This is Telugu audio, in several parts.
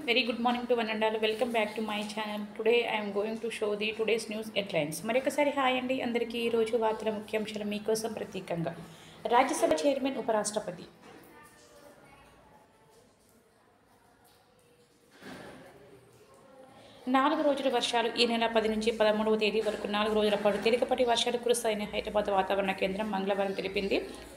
Very good morning to one and all. Welcome back to my channel. Today I am going to show the today's news headlines. మరొకసారి హాయ్ అండి అందరికీ ఈరోజు వార్తల ముఖ్యాంశాలు మీకోసం ప్రత్యేకంగా రాజ్యసభ చైర్మన్ ఉపరాష్ట్రపతి నాలుగు రోజుల వర్షాలు ఈ నెల పది నుంచి పదమూడవ తేదీ వరకు నాలుగు రోజుల పాటు తేలికపాటి వర్షాలు కురుస్తాయని హైదరాబాద్ వాతావరణ కేంద్రం మంగళవారం తెలిపింది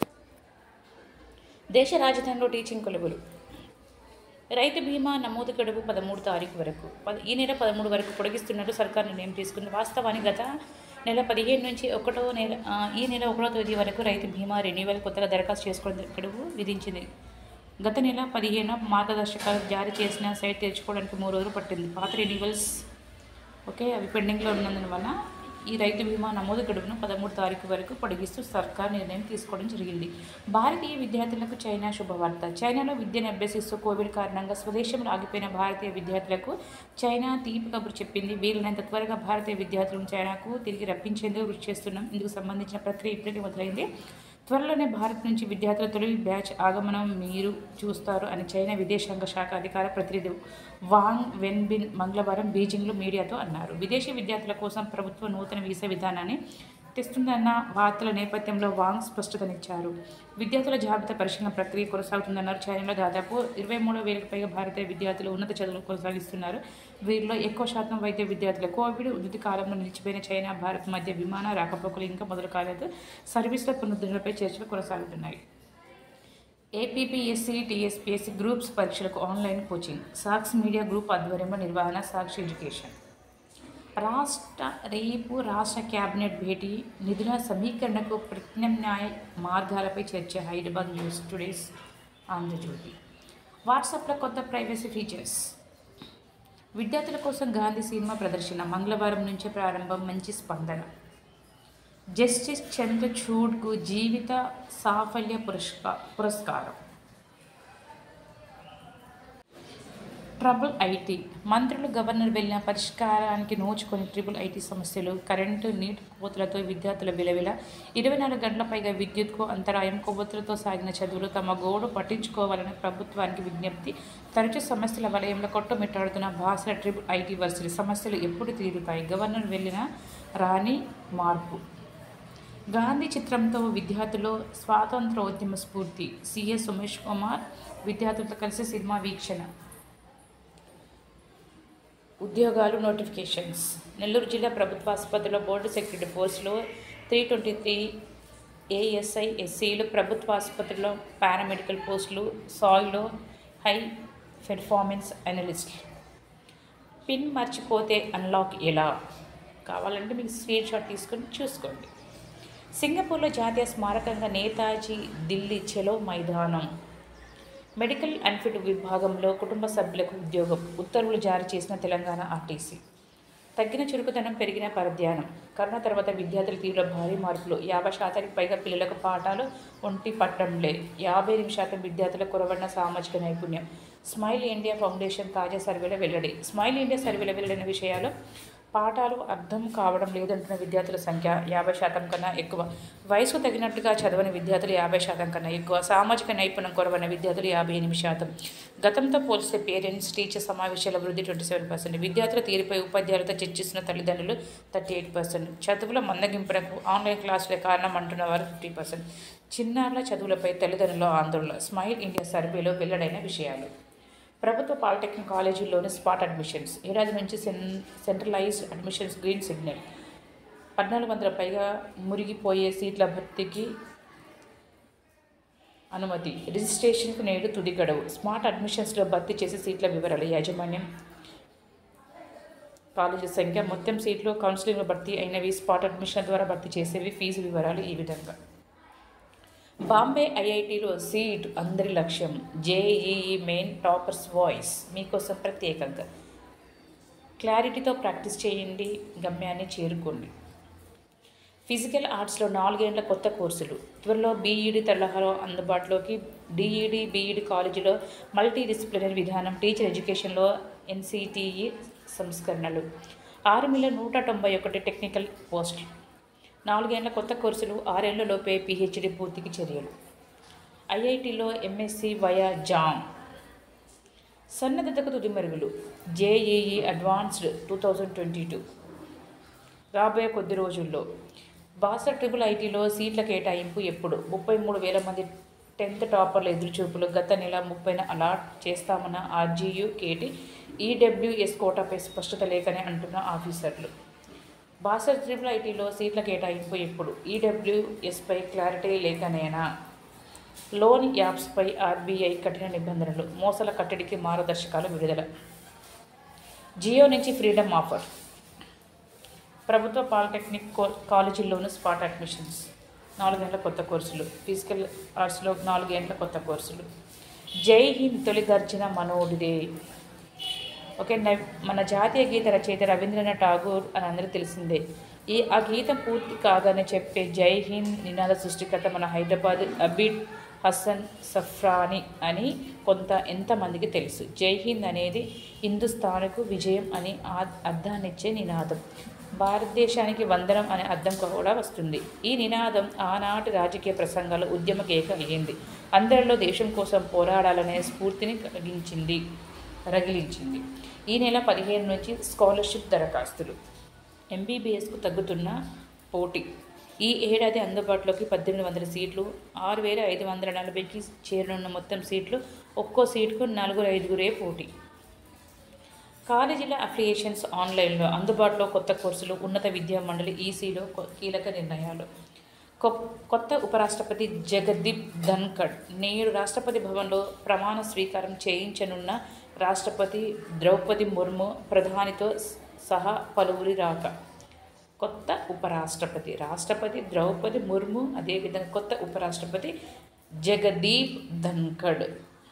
దేశ రాజధానిలో టీచింగ్ కొలువులు రైతు బీమా నమోదు గడువు పదమూడు తారీఖు వరకు పద ఈ నెల పదమూడు వరకు పొడిగిస్తున్నట్టు సర్కార్ నిర్ణయం తీసుకుంది వాస్తవానికి గత నెల పదిహేను నుంచి ఒకటో నెల ఆ, ఈ నెల ఒకటో తేదీ వరకు రైతు బీమా రెన్యువల్ కొత్తగా దరఖాస్తు చేసుకోవడం గడువు విధించింది గత నెల పదిహేను మార్గదర్శకాలు జారీ చేసిన సైట్ తెరుచుకోవడానికి మూడు రోజులు పట్టింది పాత రెన్యువల్స్ ఓకే అవి పెండింగ్లో ఉన్నందున వల్ల ఈ రైతు బీమా నమోదు గడువును పదమూడు తారీఖు వరకు పొడిగిస్తూ సర్కార్ నిర్ణయం తీసుకోవడం జరిగింది భారతీయ విద్యార్థులకు చైనా శుభవార్త చైనాలో విద్యను అభ్యసిస్తూ కోవిడ్ కారణంగా స్వదేశంలో ఆగిపోయిన భారతీయ విద్యార్థులకు చైనా తీపి కబురు చెప్పింది వీలైనంత త్వరగా భారతీయ విద్యార్థులను చైనాకు తిరిగి రప్పించేందుకు కృషి చేస్తున్నాం ఇందుకు సంబంధించిన ప్రక్రియ ఇప్పటికే మొదలైంది త్వరలోనే భారత్ నుంచి విద్యార్థుల తొలి బ్యాచ్ ఆగమనం మీరు చూస్తారు అని చైనా విదేశాంగ శాఖ అధికార ప్రతినిధి వాంగ్ వెన్బిన్ మంగళవారం బీజింగ్లో మీడియాతో అన్నారు విదేశీ విద్యార్థుల కోసం ప్రభుత్వం నూతన వీసా విధానాన్ని తెస్తుందన్న వార్తల నేపథ్యంలో వాంగ్ స్పష్టతనిచ్చారు విద్యార్థుల జాబితా పరిశీలన ప్రక్రియ కొనసాగుతుందన్నారు చైనాలో దాదాపు ఇరవై మూడు వేలకు పైగా భారతీయ విద్యార్థులు ఉన్నత చదువులు కొనసాగిస్తున్నారు వీరిలో ఎక్కువ శాతం వైద్య విద్యార్థులు కోవిడ్ ఉద్యుతి కాలంలో నిలిచిపోయిన చైనా భారత్ మధ్య విమాన రాకపోకలు ఇంకా మొదలు కాలేదు సర్వీసుల పునరుద్ధరణపై చర్చలు కొనసాగుతున్నాయి ఏపీపీఎస్సీ టీఎస్పీఎస్సీ గ్రూప్స్ పరీక్షలకు ఆన్లైన్ కోచింగ్ సాక్స్ మీడియా గ్రూప్ ఆధ్వర్యంలో నిర్వహణ సాక్షి ఎడ్యుకేషన్ రాష్ట్ర రేపు రాష్ట్ర కేబినెట్ భేటీ నిధుల సమీకరణకు ప్రత్యామ్నాయ మార్గాలపై చర్చ హైదరాబాద్ న్యూస్ టుడేస్ ఆంధ్రజ్యోతి వాట్సాప్లో కొత్త ప్రైవసీ ఫీచర్స్ విద్యార్థుల కోసం గాంధీ సినిమా ప్రదర్శన మంగళవారం నుంచే ప్రారంభం మంచి స్పందన జస్టిస్ చంద్రచూడ్కు జీవిత సాఫల్య పురస్కా పురస్కారం ట్రబుల్ ఐటీ మంత్రులు గవర్నర్ వెళ్ళిన పరిష్కారానికి నోచుకొని ట్రిపుల్ ఐటీ సమస్యలు కరెంటు నీటి కోతలతో విద్యార్థుల విలవిల ఇరవై నాలుగు గంటల పైగా విద్యుత్కు అంతరాయం కొవ్వొత్తులతో సాగిన చదువులు తమ గోడు పట్టించుకోవాలని ప్రభుత్వానికి విజ్ఞప్తి తరచు సమస్యల వలయంలో కొట్టుమిట్టాడుతున్న భాషల ట్రిపుల్ ఐటీ వర్సిటీ సమస్యలు ఎప్పుడు తీరుతాయి గవర్నర్ వెళ్ళిన రాని మార్పు గాంధీ చిత్రంతో విద్యార్థులు స్వాతంత్రోద్యమ స్ఫూర్తి సిఎస్ ఉమేష్ కుమార్ విద్యార్థులతో కలిసి సినిమా వీక్షణ ఉద్యోగాలు నోటిఫికేషన్స్ నెల్లూరు జిల్లా ప్రభుత్వ ఆసుపత్రిలో బోర్డు సెక్రటరీ పోస్టులో త్రీ ట్వంటీ త్రీ ఏఎస్ఐ ఎస్సీలు ప్రభుత్వ ఆసుపత్రిలో పారామెడికల్ పోస్టులు సాయిలో హై పెర్ఫార్మెన్స్ అనలిస్ట్ పిన్ మర్చిపోతే అన్లాక్ ఎలా కావాలంటే మీకు స్క్రీన్ షాట్ తీసుకొని చూసుకోండి సింగపూర్లో జాతీయ స్మారకంగా నేతాజీ ఢిల్లీ చెలో మైదానం మెడికల్ అన్ఫిట్ విభాగంలో కుటుంబ సభ్యులకు ఉద్యోగం ఉత్తర్వులు జారీ చేసిన తెలంగాణ ఆర్టీసీ తగ్గిన చురుకుదనం పెరిగిన పరధ్యానం కరోనా తర్వాత విద్యార్థుల తీవ్ర భారీ మార్పులు యాభై శాతానికి పైగా పిల్లలకు పాఠాలు ఒంటి పట్టంలే యాభై ఎనిమిది శాతం విద్యార్థులకు కొరవడిన సామాజిక నైపుణ్యం స్మైల్ ఇండియా ఫౌండేషన్ తాజా సర్వేలో వెల్లడి స్మైల్ ఇండియా సర్వేలో వెల్లడిన విషయాలు పాఠాలు అర్థం కావడం లేదంటున్న విద్యార్థుల సంఖ్య యాభై శాతం కన్నా ఎక్కువ వయసుకు తగినట్టుగా చదవని విద్యార్థులు యాభై శాతం కన్నా ఎక్కువ సామాజిక నైపుణ్యం కొరవైన విద్యార్థులు యాభై ఎనిమిది శాతం గతంతో పోలిస్తే పేరెంట్స్ టీచర్ సమావేశాల వృద్ధి ట్వంటీ సెవెన్ పర్సెంట్ విద్యార్థుల తీరుపై ఉపాధ్యాయులతో చర్చిస్తున్న తల్లిదండ్రులు థర్టీ ఎయిట్ పర్సెంట్ చదువుల మందగింపునకు ఆన్లైన్ క్లాసులే కారణం అంటున్న వారు ఫిఫ్టీ పర్సెంట్ చిన్నారుల చదువులపై తల్లిదండ్రుల ఆందోళన స్మైల్ ఇండియా సర్వేలో వెల్లడైన విషయాలు ప్రభుత్వ పాలిటెక్నిక్ కాలేజీల్లోని స్పాట్ అడ్మిషన్స్ ఏడాది నుంచి సెన్ సెంట్రలైజ్డ్ అడ్మిషన్స్ గ్రీన్ సిగ్నల్ పద్నాలుగు వందల పైగా మురిగిపోయే సీట్ల భర్తీకి అనుమతి రిజిస్ట్రేషన్కు నేడు తుది గడువు స్మార్ట్ అడ్మిషన్స్లో భర్తీ చేసే సీట్ల వివరాలు యాజమాన్యం కాలేజీ సంఖ్య మొత్తం సీట్లు కౌన్సిలింగ్లో భర్తీ అయినవి స్పాట్ అడ్మిషన్ ద్వారా భర్తీ చేసేవి ఫీజు వివరాలు ఈ విధంగా బాంబే ఐఐటిలో సీట్ అందరి లక్ష్యం జేఈఈ మెయిన్ టాపర్స్ వాయిస్ మీకోసం ప్రత్యేకంగా క్లారిటీతో ప్రాక్టీస్ చేయండి గమ్యాన్ని చేరుకోండి ఫిజికల్ ఆర్ట్స్లో నాలుగేండ్ల కొత్త కోర్సులు త్వరలో బీఈడి తరహాలో అందుబాటులోకి డిఈడి బీఈడి కాలేజీలో మల్టీ డిసిప్లినరీ విధానం టీచర్ ఎడ్యుకేషన్లో ఎన్సిటిఈ సంస్కరణలు ఆర్మీలో నూట తొంభై ఒకటి టెక్నికల్ పోస్టులు నాలుగేండ్ల కొత్త కోర్సులు ఆరేళ్లలోపే పిహెచ్డి పూర్తికి చర్యలు ఐఐటిలో ఎంఎస్సి వయా జామ్ సన్నద్ధతకు తుది మెరుగులు JEE advanced two thousand twenty two రాబోయే కొద్ది రోజుల్లో బాసర్ ట్రిపుల్ ఐటీలో సీట్ల కేటాయింపు ఎప్పుడు ముప్పై మూడు వేల మంది టెన్త్ టాపర్ల ఎదురుచూపులు గత నెల ముప్పైన అలాట్ చేస్తామన్న ఆర్జీయూ కేటీ ఈడబ్ల్యూఎస్ కోటాపై స్పష్టత లేకనే అంటున్న ఆఫీసర్లు బాసర్ ట్రిపుల్ ఐటీలో సీట్ల కేటాయింపు ఎప్పుడు ఈడబ్ల్యూఎస్పై క్లారిటీ లేకనేనా లోన్ యాప్స్పై ఆర్బీఐ కఠిన నిబంధనలు మోసల కట్టడికి మార్గదర్శకాలు విడుదల జియో నుంచి ఫ్రీడమ్ ఆఫర్ ప్రభుత్వ పాలిటెక్నిక్ కో- కాలేజీల్లోనూ స్పాట్ అడ్మిషన్స్ నాలుగేండ్ల కొత్త కోర్సులు ఫిజికల్ ఆర్ట్స్లో నాలుగేండ్ల కొత్త కోర్సులు జై హింద్ తొలి గర్జన మనోడిదే ఓకే నవ్- మన జాతీయ గీత రచయిత రవీంద్రనాథ్ ఠాగూర్ అని అందరికీ తెలిసిందే ఈ ఆ గీతం పూర్తి కాగానే చెప్పే జై హింద్ నినాద సృష్టికర్త మన హైదరాబాద్ అబిడ్ హసన్ సఫ్రాని అని కొంత ఎంతమందికి తెలుసు జై హింద్ అనేది హిందుస్థాన్కు విజయం అని ఆ- అర్థాన్నిచ్చే నినాదం భారతదేశానికి వందనం అనే అర్థం కూడా వస్తుంది ఈ నినాదం ఆనాటి రాజకీయ ప్రసంగాలు ఉద్యమ కేక అయ్యింది అందరిలో దేశం కోసం పోరాడాలనే స్ఫూర్తిని కలిగించింది రగిలించింది ఈ నెల పదిహేను నుంచి స్కాలర్షిప్ దరఖాస్తులు ఎంబీబీఎస్కు తగ్గుతున్న పోటీ ఈ ఏడాది అందుబాటులోకి పద్దెనిమిది వందల సీట్లు ఆరు వేల ఐదు వందల నలభైకి చేరనున్న మొత్తం సీట్లు ఒక్కో సీటుకు నలుగురు ఐదుగురే పోటీ కాలేజీల అఫిలియేషన్స్ ఆన్లైన్లో అందుబాటులో కొత్త కోర్సులు ఉన్నత విద్యా మండలి ఈసీలో కొ- కీలక నిర్ణయాలు కొ- కొత్త ఉపరాష్ట్రపతి జగదీప్ ధన్కడ్ నేడు రాష్ట్రపతి భవన్లో ప్రమాణ స్వీకారం చేయించనున్న రాష్ట్రపతి ద్రౌపది ముర్ము ప్రధానితో స- సహా పలువురి రాక కొత్త ఉపరాష్ట్రపతి రాష్ట్రపతి ద్రౌపది ముర్ము అదేవిధంగా కొత్త ఉపరాష్ట్రపతి జగదీప్ ధన్కడ్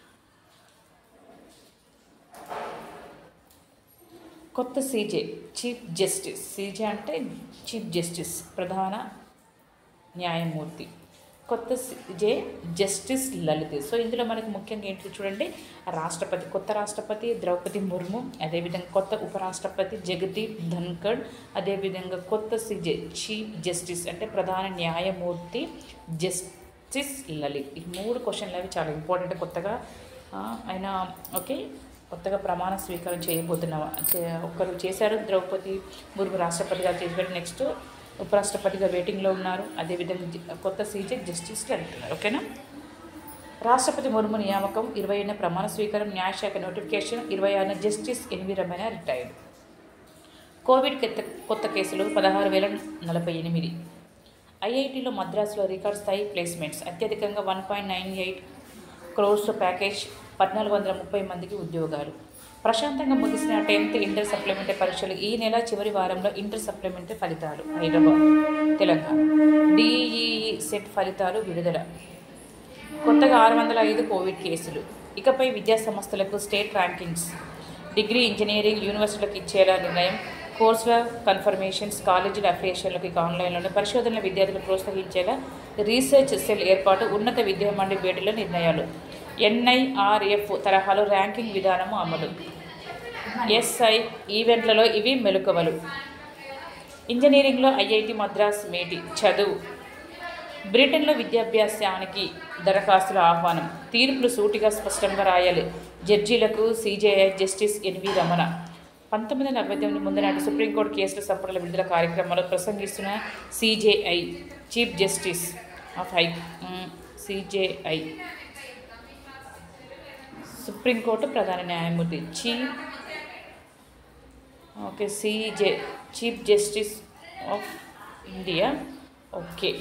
కొత్త సీజే చీఫ్ జస్టిస్ సీజే అంటే చీఫ్ జస్టిస్ ప్రధాన న్యాయమూర్తి కొత్త సీజే జస్టిస్ లలిత్ సో ఇందులో మనకి ముఖ్యంగా ఏంటి చూడండి రాష్ట్రపతి కొత్త రాష్ట్రపతి ద్రౌపది ముర్ము అదేవిధంగా కొత్త ఉపరాష్ట్రపతి జగదీప్ ధన్కడ్ అదేవిధంగా కొత్త సీజే చీఫ్ జస్టిస్ అంటే ప్రధాన న్యాయమూర్తి జస్టిస్ లలిత్ ఈ మూడు క్వశ్చన్లు అవి చాలా ఇంపార్టెంట్ కొత్తగా ఆ, ఆయన ఓకే కొత్తగా ప్రమాణ స్వీకారం చేయబోతున్నాం చే- ఒకరు చేశారు ద్రౌపది ముర్ము రాష్ట్రపతిగా చేసి నెక్స్ట్ ఉపరాష్ట్రపతిగా వెయిటింగ్లో ఉన్నారు అదేవిధంగా జ- కొత్త సీజే జస్టిస్లు అంటున్నారు ఓకేనా రాష్ట్రపతి ముర్ము నియామకం ఇరవైన ప్రమాణ స్వీకారం న్యాయశాఖ నోటిఫికేషన్ ఇరవై ఆరున justice NV Ramana retired covid కొత్త కొత్త కేసులు పదహారు వేల నలభై ఎనిమిది ఐఐటిలో మద్రాసులో రికార్డ్ స్థాయి ప్లేస్మెంట్స్ అత్యధికంగా one point nine eight crores package పద్నాలుగు వందల ముప్పై మందికి ఉద్యోగాలు ప్రశాంతంగా ముగిసిన టెన్త్ ఇంటర్ సప్లిమెంటరీ పరీక్షలు ఈ నెల చివరి వారంలో ఇంటర్ సప్లిమెంటరీ ఫలితాలు హైదరాబాద్ తెలంగాణ డిఈఈ సెట్ ఫలితాలు విడుదల కొత్తగా ఆరు వందల ఐదు కోవిడ్ కేసులు ఇకపై విద్యా సంస్థలకు స్టేట్ ర్యాంకింగ్స్ డిగ్రీ ఇంజనీరింగ్ యూనివర్సిటీలకు ఇచ్చేలా నిర్ణయం కోర్సుల కన్ఫర్మేషన్స్ కాలేజీల అఫిలియేషన్లకు ఇక ఆన్లైన్లోనే పరిశోధనల విద్యార్థులు ప్రోత్సహించేలా రీసెర్చ్ సెల్ ఏర్పాటు ఉన్నత విద్యా మండలి భేటీలో నిర్ణయాలు ఎన్ఐఆర్ఎఫ్ తరహాలో ర్యాంకింగ్ విధానము అమలు ఎస్ఐ ఈవెంట్లలో ఇవి మెలకువలు ఇంజనీరింగ్లో ఐఐటి మద్రాస్ మేటి చదువు బ్రిటన్లో విద్యాభ్యాసానికి దరఖాస్తుల ఆహ్వానం తీర్పులు సూటిగా స్పష్టంగా రాయాలి జడ్జీలకు సీజేఐ జస్టిస్ ఎన్వి రమణ పంతొమ్మిది వందల నలభై తొమ్మిది ముందు నాటి సుప్రీంకోర్టు కేసుల సంపుటల విడుదల కార్యక్రమంలో ప్రసంగిస్తున్న CJI chief justice of high CJI Supreme Court ప్రధాన న్యాయమూర్తి chief okay CJ chief justice of India okay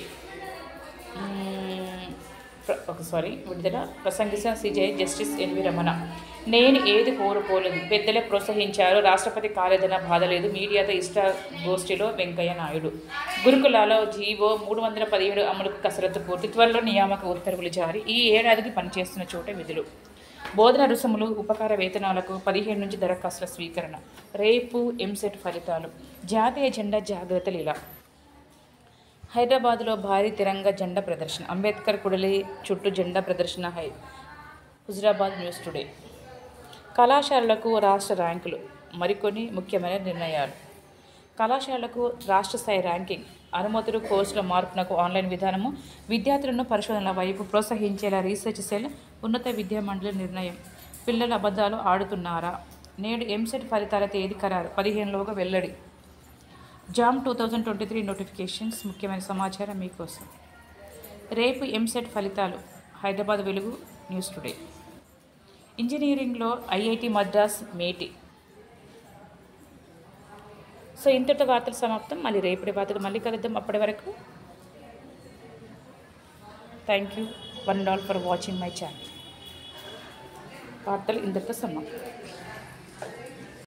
hmm. ప్ర- ఒక సారీ విడుదల ప్రసంగిస్తున్న సిజే జస్టిస్ ఎన్వి రమణ నేను ఏది కోరుకోలేదు పెద్దలే ప్రోత్సహించారు రాష్ట్రపతి కాలేదన్న బాధ లేదు మీడియాతో ఇష్ట గోష్ఠిలో వెంకయ్య నాయుడు గురుకులాలో జీవో మూడు వందల పదిహేడు అమలుకు కసరత్తు పూర్తి త్వరలో నియామక ఉత్తర్వులు జారీ ఈ ఏడాదికి పనిచేస్తున్న చోటే విధులు బోధన రుసుములు ఉపకార వేతనాలకు పదిహేడు నుంచి దరఖాస్తుల స్వీకరణ రేపు ఎంసెట్ ఫలితాలు జాతీయ జెండా జాగ్రత్తలు ఇలా హైదరాబాద్లో భారీ తిరంగ జెండా ప్రదర్శన అంబేద్కర్ కుడలి చుట్టూ జెండా ప్రదర్శన హై హుజరాబాద్ న్యూస్ టుడే కళాశాలలకు రాష్ట్ర ర్యాంకులు మరికొన్ని ముఖ్యమైన నిర్ణయాలు కళాశాలకు రాష్ట్ర స్థాయి ర్యాంకింగ్ అనుమతులు కోర్సుల మార్పునకు ఆన్లైన్ విధానము విద్యార్థులను పరిశోధనల వైపు ప్రోత్సహించేలా రీసెర్చ్ సెల్ ఉన్నత విద్యా మండలి నిర్ణయం పిల్లల అబద్ధాలు ఆడుతున్నారా నేడు ఎంసెట్ ఫలితాల తేదీ ఖరారు పదిహేనులోగా వెల్లడి JAM two thousand twenty three notifications ముఖ్యమైన సమాచారం మీకోసం రేపు ఎంసెట్ ఫలితాలు హైదరాబాద్ వెలుగు న్యూస్ టుడే ఇంజనీరింగ్లో ఐఐటి మద్రాస్ మేటి సో ఇంతటితో వార్తలు సమాప్తం మళ్ళీ రేపటి వార్తలు మళ్ళీ కలుద్దాం అప్పటి వరకు thank you one and all for watching my channel వార్తలు ఇంతటితో సమాప్తం